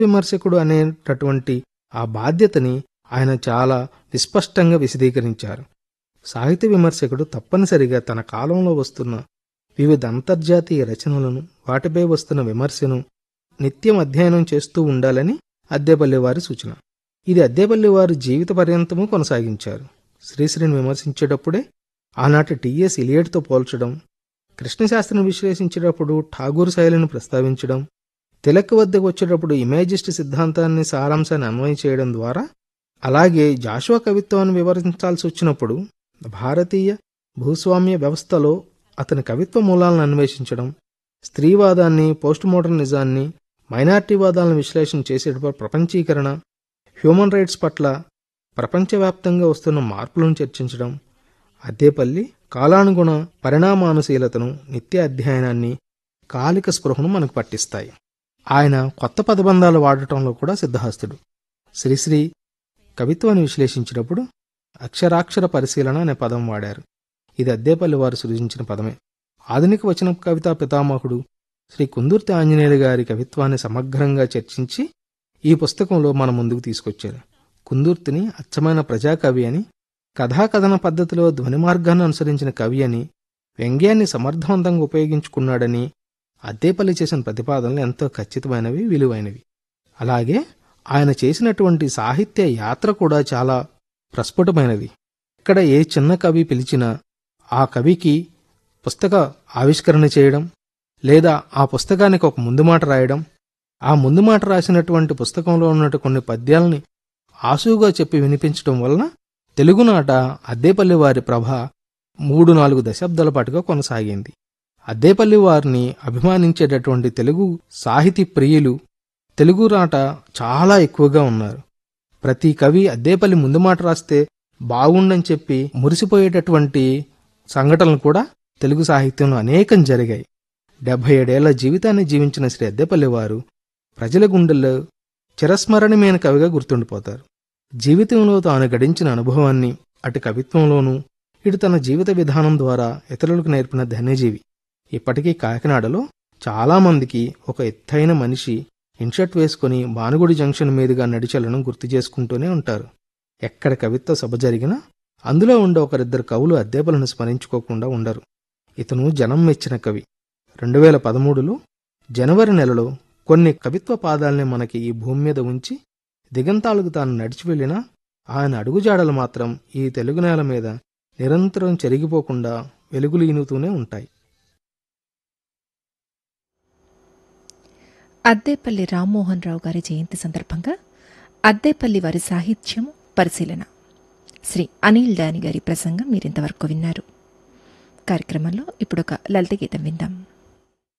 విమర్శకుడు అనేటటువంటి ఆ బాధ్యతని ఆయన చాలా విస్పష్టంగా విశదీకరించారు సాహిత్య విమర్శకుడు తప్పనిసరిగా తన కాలంలో వస్తున్న వివిధ అంతర్జాతీయ రచనలను వాటిపై వస్తున్న విమర్శను నిత్యం అధ్యయనం చేస్తూ ఉండాలని అద్దేపల్లి వారి సూచన ఇది అద్దేపల్లి వారు జీవిత పర్యంతము కొనసాగించారు శ్రీశ్రీని విమర్శించేటప్పుడే ఆనాటి టిఎస్ ఇలియడ్తో పోల్చడం కృష్ణశాస్త్రిని విశ్లేషించేటప్పుడు ఠాగూర్ శైలిని ప్రస్తావించడం తిలక్ వద్దకు వచ్చేటప్పుడు ఇమేజిస్ట్ సిద్ధాంతాన్ని సారాంశాన్ని అన్వయం చేయడం ద్వారా అలాగే జాషువా కవిత్వాన్ని వివరించాల్సి వచ్చినప్పుడు భారతీయ భూస్వామ్య వ్యవస్థలో అతని కవిత్వ మూలాలను అన్వేషించడం స్త్రీవాదాన్ని పోస్ట్ మోడర్నిజాన్ని మైనార్టీవాదాలను విశ్లేషణ చేసేటప్పుడు ప్రపంచీకరణ హ్యూమన్ రైట్స్ పట్ల ప్రపంచవ్యాప్తంగా వస్తున్న మార్పులను చర్చించడం అద్దేపల్లి కాలానుగుణ పరిణామానుశీలతను నిత్య అధ్యయనాన్ని కాలిక స్పృహను మనకు పట్టిస్తాయి ఆయన కొత్త పదబంధాలు వాడటంలో కూడా సిద్ధహస్తుడు శ్రీశ్రీ కవిత్వాన్ని విశ్లేషించినప్పుడు అక్షరాక్షర పరిశీలన అనే పదం వాడారు ఇది అద్దేపల్లి వారు సృజించిన పదమే ఆధునిక వచన కవితా పితామహుడు శ్రీ కుందుర్తి ఆంజనేయులు గారి కవిత్వాన్ని సమగ్రంగా చర్చించి ఈ పుస్తకంలో మన ముందుకు తీసుకొచ్చారు కుందుర్తిని అచ్చమైన ప్రజాకవి అని కథాకథన పద్ధతిలో ధ్వని మార్గాన్ని అనుసరించిన కవి అని వ్యంగ్యాన్ని సమర్థవంతంగా ఉపయోగించుకున్నాడని అద్దేపల్లి చేసిన ప్రతిపాదనలు ఎంతో ఖచ్చితమైనవి విలువైనవి అలాగే ఆయన చేసినటువంటి సాహిత్య యాత్ర కూడా చాలా ప్రస్ఫుటమైనది ఇక్కడ ఏ చిన్న కవి పిలిచినా ఆ కవికి పుస్తక ఆవిష్కరణ చేయడం లేదా ఆ పుస్తకానికి ఒక ముందు మాట రాయడం ఆ ముందు మాట రాసినటువంటి పుస్తకంలో ఉన్నట్టు కొన్ని పద్యాలని ఆసుగా చెప్పి వినిపించడం వలన తెలుగునాట అద్దేపల్లి వారి ప్రభ మూడు నాలుగు దశాబ్దాల పాటుగా కొనసాగింది అద్దేపల్లి వారిని అభిమానించేటటువంటి తెలుగు సాహితీ ప్రియులు తెలుగు నాట చాలా ఎక్కువగా ఉన్నారు ప్రతి కవి అద్దేపల్లి ముందు మాట రాస్తే బాగుండని చెప్పి మురిసిపోయేటటువంటి సంఘటనలు కూడా తెలుగు సాహిత్యంలో అనేకం జరిగాయి డెబ్బై ఏడేళ్ల జీవితాన్ని జీవించిన శ్రీ అద్దెపల్లి వారు ప్రజల గుండెల్లో చిరస్మరణీయమైన కవిగా గుర్తుండిపోతారు జీవితంలో తాను గడించిన అనుభవాన్ని అటు కవిత్వంలోనూ ఇటు తన జీవిత విధానం ద్వారా ఇతరులకు నేర్పిన ధన్యజీవి ఇప్పటికీ కాకినాడలో చాలామందికి ఒక ఎత్తైన మనిషి ఇన్షర్ట్ వేసుకుని భానుగుడి జంక్షన్ మీదుగా నడిచెళ్లడం గుర్తు చేసుకుంటూనే ఉంటారు ఎక్కడ కవిత్వ సభ జరిగినా అందులో ఉండే ఒకరిద్దరు కవులు అద్దెపలను స్మరించుకోకుండా ఉండరు ఇతను జనం మెచ్చిన కవి రెండు వేల పదమూడులో జనవరి నెలలో కొన్ని కవిత్వ పాదాల్ని మనకి ఈ భూమి మీద ఉంచి దిగంతాలకు తాను నడిచి వెళ్ళినా ఆయన అడుగుజాడలు మాత్రం ఈ తెలుగు నేల మీద నిరంతరం చెరిగిపోకుండా వెలుగులీనుతూనే ఉంటాయి అద్దేపల్లి రామ్మోహన్ రావు గారి జయంతి సందర్భంగా అద్దేపల్లి వారి సాహిత్యం పరిశీలన శ్రీ అనిల్ డాని గారి ప్రసంగం మీరింతవరకు విన్నారు కార్యక్రమంలో ఇప్పుడొక లలిత గీతం విందాం